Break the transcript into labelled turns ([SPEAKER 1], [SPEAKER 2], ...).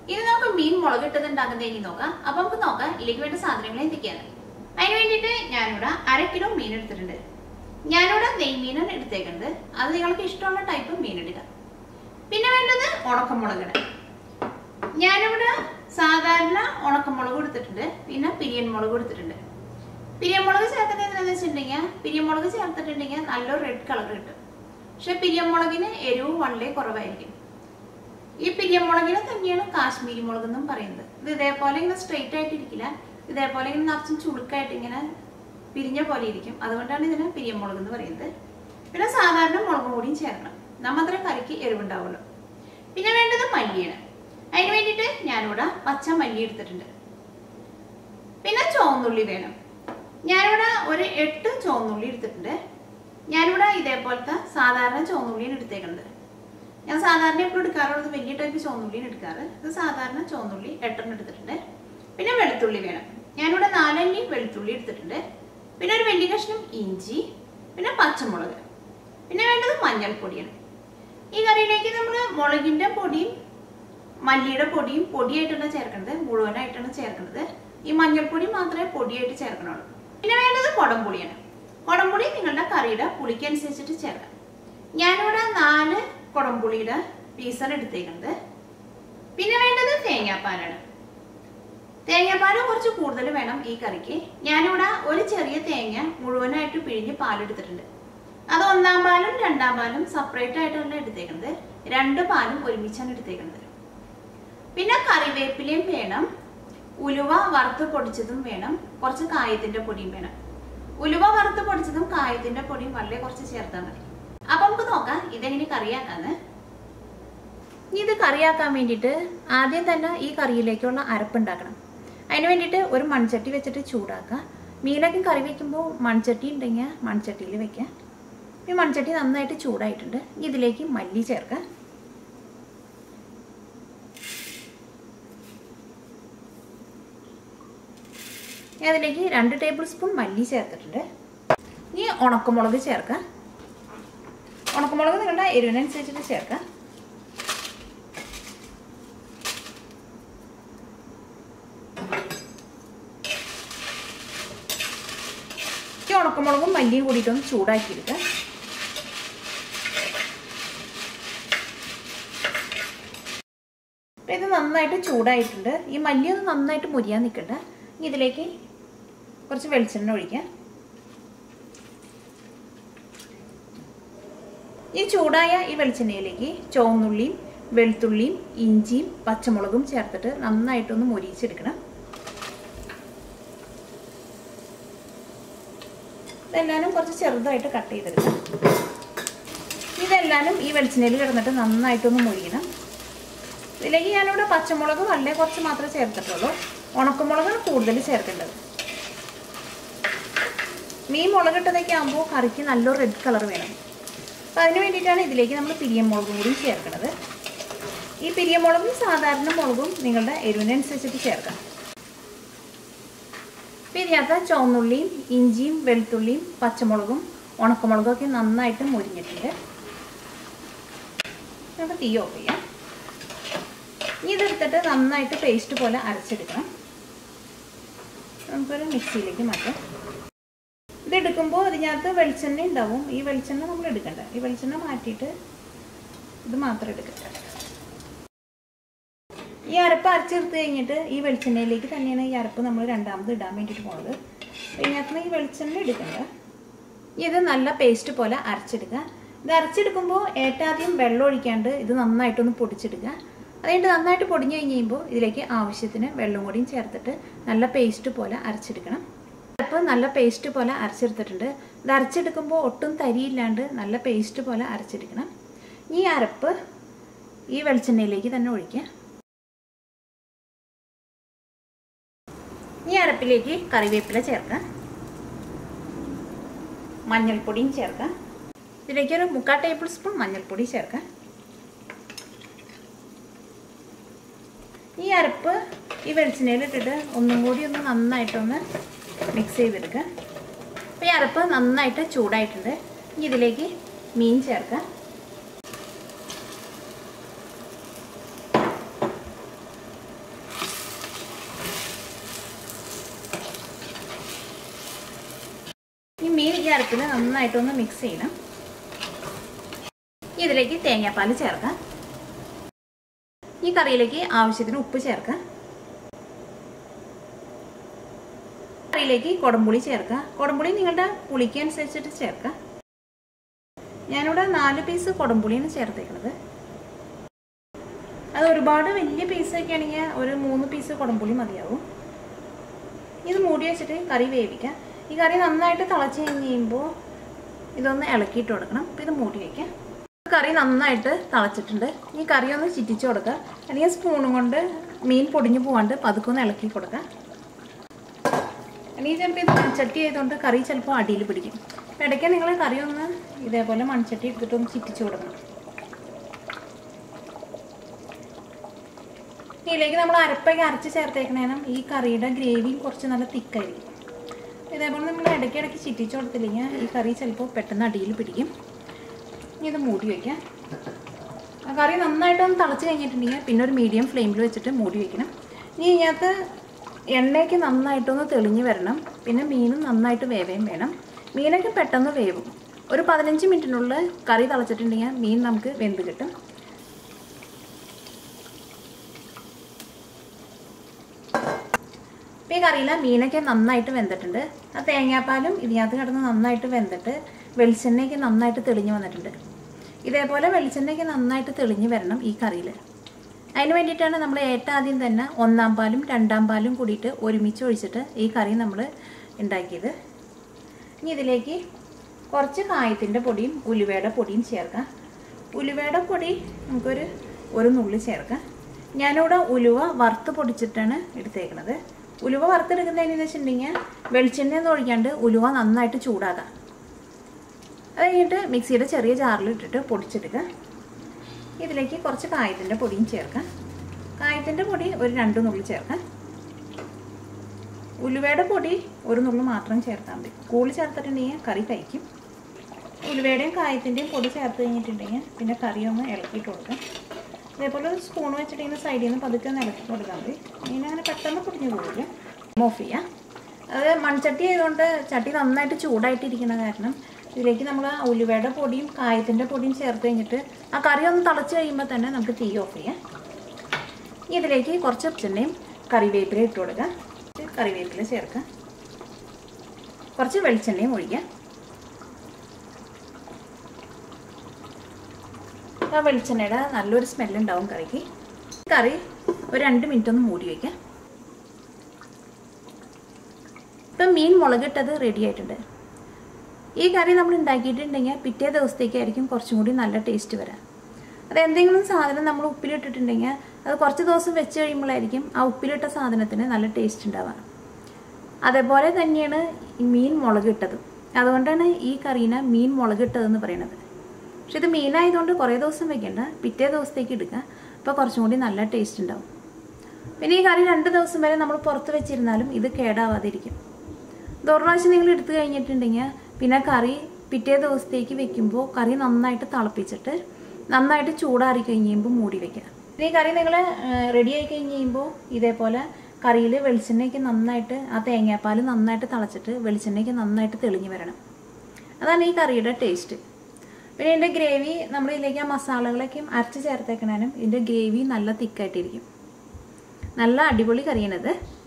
[SPEAKER 1] ഇനി നമുക്ക് മീൻ മുളക് ഇട്ടത് ഉണ്ടാക്കുന്നത് ഇനി നോക്കാം അപ്പൊ നമുക്ക് നോക്കാം ഇതിലേക്ക് വേണ്ട സാധനങ്ങൾ എന്തൊക്കെയാണ് അതിന് വേണ്ടിയിട്ട് ഞാനിവിടെ അര കിലോ മീൻ എടുത്തിട്ടുണ്ട് ഞാനിവിടെ നെയ്മീനാണ് എടുത്തേക്കുന്നത് അത് നിങ്ങൾക്ക് ഇഷ്ടമുള്ള ടൈപ്പ് മീൻ എടുക്കാം പിന്നെ വേണ്ടത് ഉണക്കമുളകാണ് ഞാനിവിടെ സാധാരണ ഉണക്കമുളക് എടുത്തിട്ടുണ്ട് പിന്നെ പിരിയൻ മുളക് എടുത്തിട്ടുണ്ട് പിരിയമുളക് ചേർക്കുന്നത് എന്താണെന്ന് വെച്ചിട്ടുണ്ടെങ്കിൽ പിരിയമുളക് ചേർത്തിട്ടുണ്ടെങ്കിൽ നല്ലൊരു റെഡ് കളർ കിട്ടും പക്ഷെ പിരിയമുളകിന് എരിവ് വളരെ കുറവായിരിക്കും ഈ പിരിയമുളകിനെ തന്നെയാണ് കാശ്മീരി മുളക് എന്നും പറയുന്നത് ഇത് ഇതേപോലെ ഇങ്ങനെ സ്ട്രെയിറ്റ് ആയിട്ട് ഇരിക്കില്ല ഇതേപോലെ ഇങ്ങനെ നിറച്ചും ചുളുക്കായിട്ട് ഇങ്ങനെ പിരിഞ്ഞ പോലെ ഇരിക്കും അതുകൊണ്ടാണ് ഇതിന് പിരിയമുളക് എന്ന് പറയുന്നത് പിന്നെ സാധാരണ മുളക് പൊടിയും ചേർക്കണം നമ്മത്ര കറിക്ക് എരിവുണ്ടാവുള്ളൂ പിന്നെ വേണ്ടത് മല്ലിയാണ് അതിന് വേണ്ടിയിട്ട് ഞാനിവിടെ പച്ച മല്ലി എടുത്തിട്ടുണ്ട് പിന്നെ ചുവന്നുള്ളി വേണം ഞാനിവിടെ ഒരു എട്ട് ചുവന്നുള്ളി എടുത്തിട്ടുണ്ട് ഞാനിവിടെ ഇതേപോലത്തെ സാധാരണ ചുവന്നുള്ളിയാണ് എടുത്തേക്കുന്നത് ഞാൻ സാധാരണ എപ്പോഴും എടുക്കാറുള്ളത് വലിയ ടൈപ്പ് ചുവന്നുള്ളിയാണ് എടുക്കാറ് ഇത് സാധാരണ ചുവന്നുള്ളി എട്ടെണ്ണം എടുത്തിട്ടുണ്ട് പിന്നെ വെളുത്തുള്ളി വേണം ഞാനിവിടെ നാലല്ലി വെളുത്തുള്ളി എടുത്തിട്ടുണ്ട് പിന്നെ ഒരു വലിയ കഷ്ണം ഇഞ്ചി പിന്നെ പച്ചമുളക് പിന്നെ വേണ്ടത് മഞ്ഞൾപ്പൊടിയാണ് ഈ കറിയിലേക്ക് നമ്മൾ മുളകിൻ്റെ പൊടിയും മല്ലിയുടെ പൊടിയും പൊടിയായിട്ടാണ് ചേർക്കുന്നത് മുഴുവനായിട്ടാണ് ചേർക്കുന്നത് ഈ മഞ്ഞൾപ്പൊടി മാത്രമേ പൊടിയായിട്ട് ചേർക്കണുള്ളൂ പിന്നെ വേണ്ടത് കുടംപുളിയാണ് കുടംപുളി നിങ്ങളുടെ കറിയുടെ പുളിക്കനുസരിച്ചിട്ട് ചേർക്കാം ഞാനിവിടെ നാല് കുടംപുളിയുടെ പീസാണ് എടുത്തേക്കുന്നത് പിന്നെ വേണ്ടത് തേങ്ങാപ്പാലാണ് തേങ്ങാപ്പാൽ കുറച്ച് കൂടുതൽ വേണം ഈ കറിക്ക് ഞാനിവിടെ ഒരു ചെറിയ തേങ്ങ മുഴുവനായിട്ട് പിഴിഞ്ഞ് പാലെടുത്തിട്ടുണ്ട് അത് ഒന്നാം പാലും രണ്ടാം പാലും സെപ്പറേറ്റ് ആയിട്ടാണ് എടുത്തേക്കുന്നത് രണ്ട് പാലും ഒരുമിച്ചാണ് എടുത്തേക്കുന്നത് പിന്നെ കറിവേപ്പിലയും വേണം ഉലുവ വറുത്ത് പൊടിച്ചതും വേണം കുറച്ച് കായത്തിന്റെ പൊടിയും വേണം ഉലുവ വറുത്ത് പൊടിച്ചതും കായത്തിന്റെ പൊടിയും വളരെ കുറച്ച് ചേർത്താൽ മതി അപ്പൊ നമുക്ക് നോക്കാം ഇതെങ്ങനെ കറിയാക്കാന്ന് ഇനി ഇത് കറിയാക്കാൻ വേണ്ടിയിട്ട് ആദ്യം തന്നെ ഈ കറിയിലേക്കുള്ള അരപ്പുണ്ടാക്കണം അതിന് വേണ്ടിയിട്ട് ഒരു മൺചട്ടി വെച്ചിട്ട് ചൂടാക്കുക മീനൊക്കെ കറി വെക്കുമ്പോൾ മൺചട്ടി ഉണ്ടെങ്കിൽ മൺചട്ടിയിൽ വെക്കുക ഈ മൺചട്ടി നന്നായിട്ട് ചൂടായിട്ടുണ്ട് ഇനി ഇതിലേക്ക് മല്ലി ചേർക്കുക ഇനി അതിലേക്ക് രണ്ട് ടേബിൾ സ്പൂൺ മല്ലി ചേർത്തിട്ടുണ്ട് ഇനി ഉണക്കമുളക് ചേർക്കാം ഉണക്കമുളക് നിങ്ങളുടെ എരിവിനനുസരിച്ചിട്ട് ചേർക്കാം ഈ ഉണക്കമുളകും മല്ലിയും കൂടിയിട്ടൊന്ന് ചൂടാക്കിയെടുക്കുക അപ്പം ഇത് നന്നായിട്ട് ചൂടായിട്ടുണ്ട് ഈ മല്ലി ഒന്ന് നന്നായിട്ട് മുരിയാൻ നിൽക്കണ്ട ഇനി ഇതിലേക്ക് കുറച്ച് വെളിച്ചെണ്ണ ഒഴിക്കാം ഈ ചൂടായ ഈ വെളിച്ചെണ്ണയിലേക്ക് ചുവന്നുള്ളിയും വെളുത്തുള്ളിയും ഇഞ്ചിയും പച്ചമുളകും ചേർത്തിട്ട് നന്നായിട്ടൊന്ന് മൊരിയിച്ചെടുക്കണം ഇതെല്ലാനും കുറച്ച് ചെറുതായിട്ട് കട്ട് ചെയ്തെടുക്കണം ഇതെല്ലാനും ഈ വെളിച്ചെണ്ണയിൽ കിടന്നിട്ട് നന്നായിട്ടൊന്ന് മൊരിയണം ഇതിലേക്ക് ഞാനിവിടെ പച്ചമുളക് വളരെ കുറച്ച് മാത്രമേ ചേർത്തിട്ടുള്ളൂ ഉണക്കമുളകാണ് കൂടുതൽ ചേർക്കേണ്ടത് മീൻ മുളകിട്ടതൊക്കെ ആകുമ്പോൾ കറിക്ക് നല്ലൊരു റെഡ് കളർ വേണം അപ്പം അതിന് വേണ്ടിയിട്ടാണ് ഇതിലേക്ക് നമ്മൾ പിരിയൻ മുളകും കൂടി ചേർക്കുന്നത് ഈ പിരിയൻ മുളകും സാധാരണ മുളകും നിങ്ങളുടെ എരിവിനനുസരിച്ചിട്ട് ചേർക്കാം പിരിയാത്ത ചുവന്നുള്ളിയും ഇഞ്ചിയും വെളുത്തുള്ളിയും പച്ചമുളകും ഉണക്കമുളകും ഒക്കെ നന്നായിട്ട് മുരിഞ്ഞിട്ടുണ്ട് നമുക്ക് തീ ഓഫ് ചെയ്യാം ഇനി ഇതെടുത്തിട്ട് നന്നായിട്ട് പേസ്റ്റ് പോലെ അരച്ചെടുക്കണം നമുക്കൊരു മിക്സിയിലേക്ക് മാറ്റാം ഇതെടുക്കുമ്പോൾ ഇതിനകത്ത് വെളിച്ചെണ്ണ ഉണ്ടാവും ഈ വെളിച്ചെണ്ണ നമ്മൾ എടുക്കണ്ട ഈ വെളിച്ചെണ്ണ മാറ്റിയിട്ട് ഇത് മാത്രം എടുക്കട്ടെ ഈ അരപ്പ് അരച്ചെടുത്ത് കഴിഞ്ഞിട്ട് ഈ വെളിച്ചെണ്ണയിലേക്ക് തന്നെയാണ് ഈ അരപ്പ് നമ്മൾ രണ്ടാമത് ഇടാൻ വേണ്ടിയിട്ട് പോകുന്നത് ഇതിനകത്ത് ഈ വെളിച്ചെണ്ണ എടുക്കണ്ട ഇത് നല്ല പേസ്റ്റ് പോലെ അരച്ചെടുക്കുക ഇത് അരച്ചെടുക്കുമ്പോൾ ഏറ്റാദ്യം വെള്ളം ഒഴിക്കാണ്ട് ഇത് നന്നായിട്ടൊന്ന് പൊടിച്ചെടുക്കുക അതുകഴിഞ്ഞിട്ട് നന്നായിട്ട് പൊടിഞ്ഞു കഴിഞ്ഞ് കഴിയുമ്പോൾ ഇതിലേക്ക് ആവശ്യത്തിന് വെള്ളം കൂടിയും ചേർത്തിട്ട് നല്ല പേസ്റ്റ് പോലെ അരച്ചെടുക്കണം അരപ്പ് നല്ല പേസ്റ്റ് പോലെ അരച്ചെടുത്തിട്ടുണ്ട് ഇത് അരച്ചെടുക്കുമ്പോൾ ഒട്ടും തരിയില്ലാണ്ട് നല്ല പേസ്റ്റ് പോലെ അരച്ചെടുക്കണം ഈ അരപ്പ് ഈ വെളിച്ചെണ്ണയിലേക്ക് തന്നെ ഒഴിക്കുക ഈ അരപ്പിലേക്ക് കറിവേപ്പില ചേർക്കാം മഞ്ഞൾപ്പൊടിയും ചേർക്കാം ഇതിലേക്ക് ഒരു മുക്കാൽ ടേബിൾ സ്പൂൺ മഞ്ഞൾപ്പൊടി ചേർക്കാം ഈ അരപ്പ് ഈ വെളിച്ചെണ്ണയിലിട്ടിട്ട് ഒന്നും കൂടി ഒന്ന് നന്നായിട്ടൊന്ന് മിക്സ് ചെയ്തെടുക്കുക അപ്പോൾ ഈ അരപ്പ് നന്നായിട്ട് ചൂടായിട്ടുണ്ട് ഇനി ഇതിലേക്ക് മീൻ ചേർക്കാം അരപ്പിൽ നന്നായിട്ടൊന്ന് മിക്സ് ചെയ്യണം ഇതിലേക്ക് തേങ്ങാപ്പാൽ ചേർക്കാം ഈ കറിയിലേക്ക് ആവശ്യത്തിന് ഉപ്പ് ചേർക്കാം കറിയിലേക്ക് കുടംപുളി ചേർക്കുക കുടംപുളി നിങ്ങളുടെ പുളിക്ക് അനുസരിച്ചിട്ട് ചേർക്കുക ഞാനിവിടെ നാല് പീസ് കുടംപുളിയാണ് ചേർത്തേക്കുന്നത് അത് ഒരുപാട് വലിയ പീസൊക്കെ ആണെങ്കിൽ ഒരു മൂന്ന് പീസ് കുടംപുളി മതിയാവും ഇത് മൂടി വെച്ചിട്ട് കറി വേവിക്കാം ഈ കറി നന്നായിട്ട് തിളച്ച് കഴിഞ്ഞ് കഴിയുമ്പോൾ ഇതൊന്ന് ഇളക്കിയിട്ട് കൊടുക്കണം അപ്പോൾ ഇത് മൂടി വയ്ക്കാം കറി നന്നായിട്ട് തിളച്ചിട്ടുണ്ട് ഈ കറി ഒന്ന് ചിറ്റിച്ച് കൊടുക്കുക അല്ലെങ്കിൽ സ്പൂണും കൊണ്ട് മീൻ പൊടിഞ്ഞു പോകാണ്ട് പതുക്കെ ഒന്ന് ഇളക്കി കൊടുക്കുക അല്ലെങ്കിൽ ചിലപ്പോൾ ഇത് മൺചട്ടി ആയതുകൊണ്ട് കറി ചിലപ്പോൾ അടിയിൽ പിടിക്കും അപ്പോൾ ഇടയ്ക്ക് നിങ്ങൾ കറി ഒന്ന് ഇതേപോലെ മൺചട്ടി എടുത്തിട്ട് ഒന്ന് ചിറ്റിച്ച് കൊടുക്കണം ഇതിലേക്ക് നമ്മൾ അരപ്പൊക്കെ അരച്ച് ചേർത്തേക്കണേനും ഈ കറിയുടെ ഗ്രേവിയും കുറച്ച് നല്ല തിക്കായിരിക്കും ഇതേപോലെ നമ്മൾ ഇടയ്ക്ക് ഇടയ്ക്ക് ചിറ്റിച്ച് കൊടുത്തില്ലെങ്കിൽ ഈ കറി ചിലപ്പോൾ പെട്ടെന്ന് അടിയിൽ പിടിക്കും ഇനി ഇത് മൂടി വയ്ക്കാം ആ കറി നന്നായിട്ടൊന്ന് തിളച്ച് കഴിഞ്ഞിട്ടുണ്ടെങ്കിൽ പിന്നെ ഒരു മീഡിയം ഫ്ലെയിമിൽ വെച്ചിട്ട് മൂടി വയ്ക്കണം ഇനി ഇതിനകത്ത് എണ്ണയൊക്കെ നന്നായിട്ടൊന്ന് തെളിഞ്ഞ് വരണം പിന്നെ മീനും നന്നായിട്ട് വേവേം വേണം മീനൊക്കെ പെട്ടെന്ന് വേവും ഒരു പതിനഞ്ച് മിനിറ്റിനുള്ളിൽ കറി തിളച്ചിട്ടുണ്ടെങ്കിൽ മീൻ നമുക്ക് വെന്ത് കിട്ടും ഇപ്പോൾ ഈ കറിയിൽ മീനൊക്കെ നന്നായിട്ട് വെന്തിട്ടുണ്ട് ആ തേങ്ങാപ്പാലും ഇതിനകത്ത് കിടന്ന് നന്നായിട്ട് വെന്തിട്ട് വെളിച്ചെണ്ണയൊക്കെ നന്നായിട്ട് തെളിഞ്ഞ് വന്നിട്ടുണ്ട് ഇതേപോലെ വെളിച്ചെണ്ണയൊക്കെ നന്നായിട്ട് തെളിഞ്ഞ് വരണം ഈ കറിയിൽ അതിന് വേണ്ടിയിട്ടാണ് നമ്മൾ ഏറ്റവും ആദ്യം തന്നെ ഒന്നാം പാലും രണ്ടാം പാലും കൂടിയിട്ട് ഒരുമിച്ച് ഒഴിച്ചിട്ട് ഈ കറി നമ്മൾ ഉണ്ടാക്കിയത് ഇനി ഇതിലേക്ക് കുറച്ച് കായത്തിൻ്റെ പൊടിയും ഉലുവയുടെ പൊടിയും ചേർക്കാം ഉലുവയുടെ പൊടി നമുക്കൊരു ഒരു നുള്ളി ചേർക്കാം ഞാനിവിടെ ഉലുവ വറുത്ത് പൊടിച്ചിട്ടാണ് എടുത്തേക്കുന്നത് ഉലുവ വറുത്തെടുക്കുന്നതിന് വെച്ചിട്ടുണ്ടെങ്കിൽ വെളിച്ചെണ്ണ ഒന്നും ഒഴിക്കാണ്ട് ഉലുവ നന്നായിട്ട് ചൂടാക്കാം അത് കഴിഞ്ഞിട്ട് മിക്സിയുടെ ചെറിയ ജാറിൽ ഇട്ടിട്ട് പൊടിച്ചെടുക്കുക ഇതിലേക്ക് കുറച്ച് കായത്തിൻ്റെ പൊടിയും ചേർക്കാം കായത്തിൻ്റെ പൊടി ഒരു രണ്ട് നുള്ളി ചേർക്കാം ഉലുവയുടെ പൊടി ഒരു നുള്ളി മാത്രം ചേർത്താൽ മതി കൂടുതൽ ചേർത്തിട്ടുണ്ടെങ്കിൽ കറി കഴിക്കും ഉലുവയുടെയും കായത്തിൻ്റെയും പൊടി ചേർത്ത് കഴിഞ്ഞിട്ടുണ്ടെങ്കിൽ പിന്നെ കറി ഒന്ന് ഇളക്കിയിട്ട് കൊടുക്കാം അതേപോലെ ഒരു സ്പൂൺ വെച്ചിട്ട് ഇങ്ങനെ സൈഡിൽ നിന്ന് പതുക്കെ ഒന്ന് ഇളക്കി കൊടുത്താൽ മതി ഇങ്ങനെ അങ്ങനെ പെട്ടെന്ന് പൊടിഞ്ഞു പോകില്ല ഓഫ് ചെയ്യാം അത് മൺചട്ടി ആയതുകൊണ്ട് ചട്ടി നന്നായിട്ട് ചൂടായിട്ടിരിക്കുന്ന കാരണം ഇതിലേക്ക് നമ്മൾ ആ ഉലുവയുടെ പൊടിയും കായത്തിൻ്റെ പൊടിയും ചേർത്ത് കഴിഞ്ഞിട്ട് ആ കറി ഒന്ന് തിളച്ച് കഴിയുമ്പോൾ തന്നെ നമുക്ക് തീ ഓഫ് ചെയ്യാം ഇനി ഇതിലേക്ക് കുറച്ച് ചെണ്ണയും കറിവേപ്പില ഇട്ട് കൊടുക്കാം കറിവേപ്പില ചേർക്കാം കുറച്ച് വെളിച്ചെണ്ണയും ഒഴിക്കാം ആ വെളിച്ചെണ്ണയുടെ നല്ലൊരു സ്മെല്ലുണ്ടാവും കറിക്ക് കറി ഒരു രണ്ട് മിനിറ്റ് ഒന്ന് മൂടി വയ്ക്കാം ഇപ്പം മീൻ മുളകിട്ടത് റെഡി ആയിട്ടുണ്ട് ഈ കറി നമ്മൾ ഉണ്ടാക്കിയിട്ടുണ്ടെങ്കിൽ പിറ്റേ ദിവസത്തേക്കായിരിക്കും കുറച്ചും കൂടി നല്ല ടേസ്റ്റ് വരാം അത് എന്തെങ്കിലും സാധനം നമ്മൾ ഉപ്പിലിട്ടിട്ടുണ്ടെങ്കിൽ അത് കുറച്ച് ദിവസം വെച്ച് കഴിയുമ്പോഴായിരിക്കും ആ ഉപ്പിലിട്ട സാധനത്തിന് നല്ല ടേസ്റ്റ് ഉണ്ടാവുക അതേപോലെ തന്നെയാണ് ഈ മീൻ മുളകിട്ടത് അതുകൊണ്ടാണ് ഈ കറീനെ മീൻ മുളകിട്ടതെന്ന് പറയുന്നത് പക്ഷെ ഇത് മീനായതുകൊണ്ട് കുറേ ദിവസം വെക്കണ്ട പിറ്റേ ദിവസത്തേക്ക് എടുക്കുക അപ്പോൾ കുറച്ചും കൂടി നല്ല ടേസ്റ്റ് ഉണ്ടാവും പിന്നെ ഈ കറി രണ്ട് ദിവസം വരെ നമ്മൾ പുറത്ത് വെച്ചിരുന്നാലും ഇത് കേടാവാതിരിക്കും ഇത് ഒരു പ്രാവശ്യം നിങ്ങൾ എടുത്തു കഴിഞ്ഞിട്ടുണ്ടെങ്കിൽ പിന്നെ കറി പിറ്റേ ദിവസത്തേക്ക് വെക്കുമ്പോൾ കറി നന്നായിട്ട് തിളപ്പിച്ചിട്ട് നന്നായിട്ട് ചൂടാറി കഴിഞ്ഞ് കഴിയുമ്പോൾ മൂടി വെക്കുക ഈ കറി നിങ്ങൾ റെഡി ആയി കഴിഞ്ഞ് കഴിയുമ്പോൾ ഇതേപോലെ കറിയിൽ വെളിച്ചെണ്ണയ്ക്ക് നന്നായിട്ട് ആ തേങ്ങാപ്പാൽ നന്നായിട്ട് തിളച്ചിട്ട് വെളിച്ചെണ്ണയ്ക്ക് നന്നായിട്ട് തെളിഞ്ഞ് വരണം അതാണ് ഈ കറിയുടെ ടേസ്റ്റ് പിന്നെ ഇതിൻ്റെ ഗ്രേവി നമ്മൾ ഇതിലേക്ക് ആ മസാലകളൊക്കെ അരച്ച് ചേർത്തേക്കണേനും ഇതിൻ്റെ ഗ്രേവി നല്ല തിക്കായിട്ടിരിക്കും നല്ല അടിപൊളി കറിയാണിത്